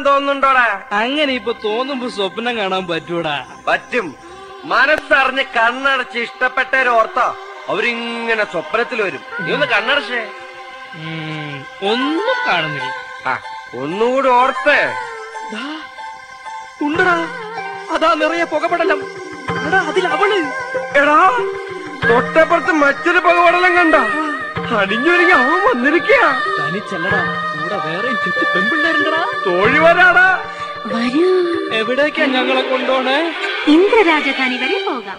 തോന്നുന്നുണ്ടോടാ അങ്ങനെ ഇപ്പൊ തോന്നുമ്പോ സ്വപ്നം കാണാൻ പറ്റൂടാ പറ്റും മനസ്സറിഞ്ഞ് കണ്ണടച്ച് ഇഷ്ടപ്പെട്ടവരോർത്തോ അവരിങ്ങനെ സ്വപ്നത്തിൽ വരും നീ ഒന്ന് കണ്ണടച്ചേ ഉം, ഒന്നും കാണുന്നില്ല ആ ഒന്നുകൂടി ഓർത്തേ ദാ, ഉണ്ടടാ അതാ നിറയെ പുകപടലം എടാ അതിൽ അവള് എടാ തൊട്ടപ്പുറത്ത് മറ്റൊരു പകവടലം കണ്ട അടിഞ്ഞൊരുങ്ങി അവൻ വന്നിരിക്കുക തനിച്ചല്ലടാ കൂടെ വേറെ ചുറ്റു പെൺപിള്ളേരുണ്ടടാ തോഴി വരാടാ വരൂ എവിടേക്കാ ഞങ്ങളെ കൊണ്ടോണേ ഇന്ദ്രരാജധാനി വരെ പോകാം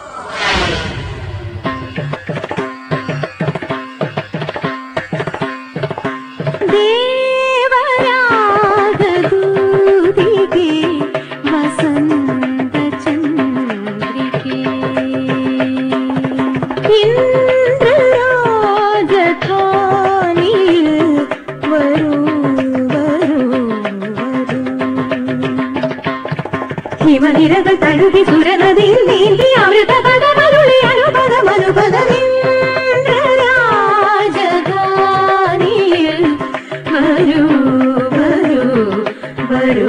ദേവരാഗദൂതികേ വസന്തചന്ദ്രികേ ഇന്ദ്രരാജധാനിയിൽ വരൂ വരൂ വരൂ ഹിമനിരകൾ തഴുകി സുരനദിയിൽ നീന്തി അമൃത പദമരുളി അനുപദം അനുപദമിന്ദ്രരാജധാനിയിൽ വരൂ വരൂ വരൂ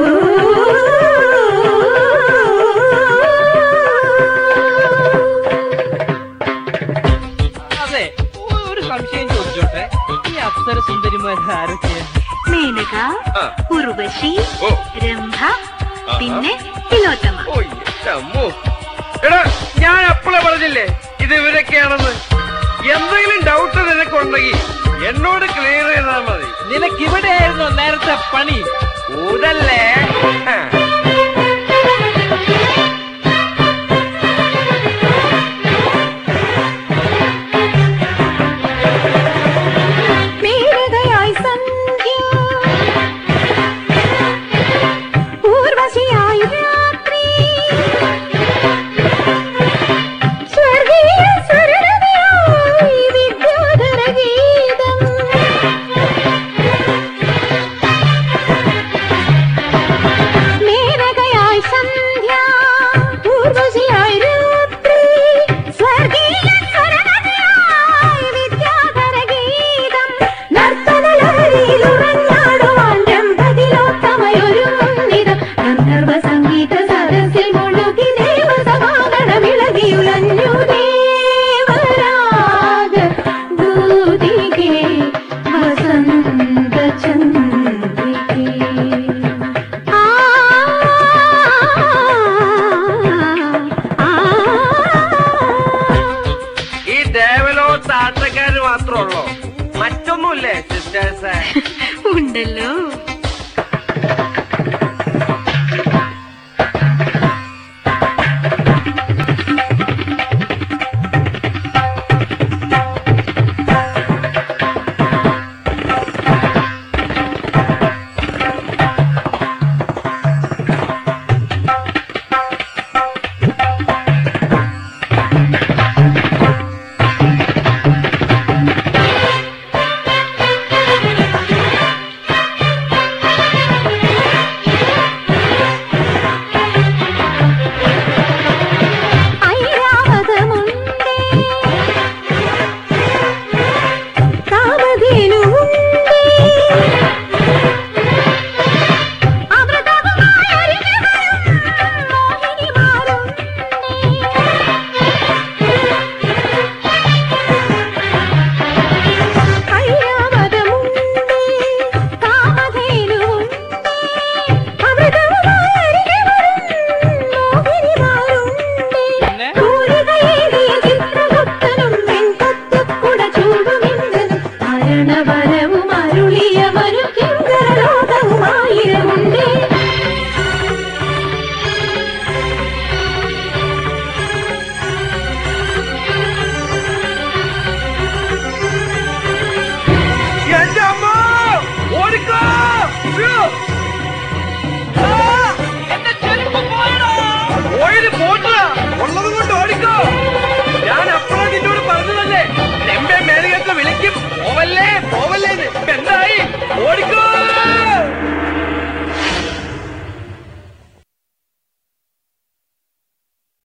അതെ ഒരു സംശയം ചോദിച്ചോട്ടെ ഈ അപ്സര സുന്ദരിമാർ ആരൊക്കെയാ മേനക ആ. ഉർവശി ഓ. രംഭ പിന്നെ തിലോത്തമ ഓ എന്റെ അമ്മോ. എടാ ഞാൻ അപ്പളെ പറഞ്ഞില്ലേ ഇത് ഇവരൊക്കെയാണെന്ന് എന്തെങ്കിലും ഡൗട്ട് നിനക്കുണ്ടെങ്കിൽ എന്നോട് ക്ലിയർ ചെയ്താൽ മതി നിനക്ക് ഇവിടെയായിരുന്നു നേരത്തെ പണി ഊതല്ലേ ആ. മേനകയായി സന്ധ്യ ഊർവശിയായി രാത്രി സ്വർഗീയ സ്വരരതിയായി വിദ്യാധര ഗീതം മേനകയായി സന്ധ്യ ഊർവശിയായി രാത്രി സ്വർഗീയ സ്വരരതിയായി വിദ്യാധര ഗീതം നർത്തനലഹരിയിലുറഞ്ഞാടുവാൻ രംഭതിലോത്തമയൊരുങ്ങുന്നിതം ഗന്ധർവ സംഗീത സദസ്സിൽ മുഴുകി ദേവസമാഗണമിളകിയുലഞ്ഞു ദേവരാഗ ദൂതികേ വസന്ത ചന്ദ്രികേ ആ ആ ഈ ദേവലോകത്ത് ആട്ടക്കാര് മാത്രമുള്ളൂ മറ്റൊന്നുമില്ലേ സിസ്റ്റേഴ്സ് ഉണ്ടല്ലോ ഐരാവതമുണ്ടേ കാമധേനുവുണ്ടേ അമൃതവുമായി അരികെ വരും മോഹിനിമാരുണ്ടേ ഐരാവതമുണ്ടേ കാമധേനുവുണ്ടേ അമൃതവുമായി അരികെ വരും മോഹിനിമാരുണ്ടേ പിന്നെ കൂലികയേറിയ ചിത്രഗുപ്തനും വെൺകൊത്തുക്കുട ചൂടുമിന്ദ്രനും മരണവര